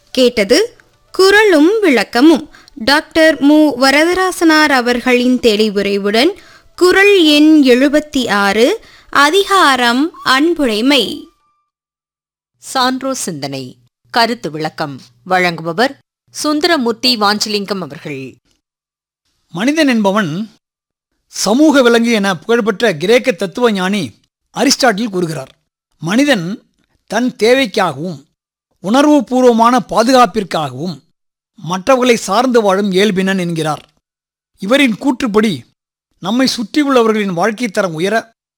கேட்டது குரலும் விளக்கமும் டாக்டர் மு வரதராசனார் அவர்களின் தெளிவுரைவுடன் குரல் எண் எழுபத்தி ஆறு அதிகாரம் அன்புடைமை சான்றோ சிந்தனை கருத்து விளக்கம் வழங்குபவர் சுந்தரமூர்த்தி வாஞ்சலிங்கம் அவர்கள் மனிதன் என்பவன் சமூக விலங்கு என புகழ்பெற்ற கிரேக்க தத்துவ ஞானி அரிஸ்டாட்டில் கூறுகிறார் மனிதன் தன் தேவைக்காகவும் உணர்வுபூர்வமான பாதுகாப்பிற்காகவும் மற்றவர்களை சார்ந்து வாழும் இயல்பினன் என்கிறார் இவரின் கூற்றுப்படி நம்மை சுற்றியுள்ளவர்களின் வாழ்க்கைத் தரம் உயர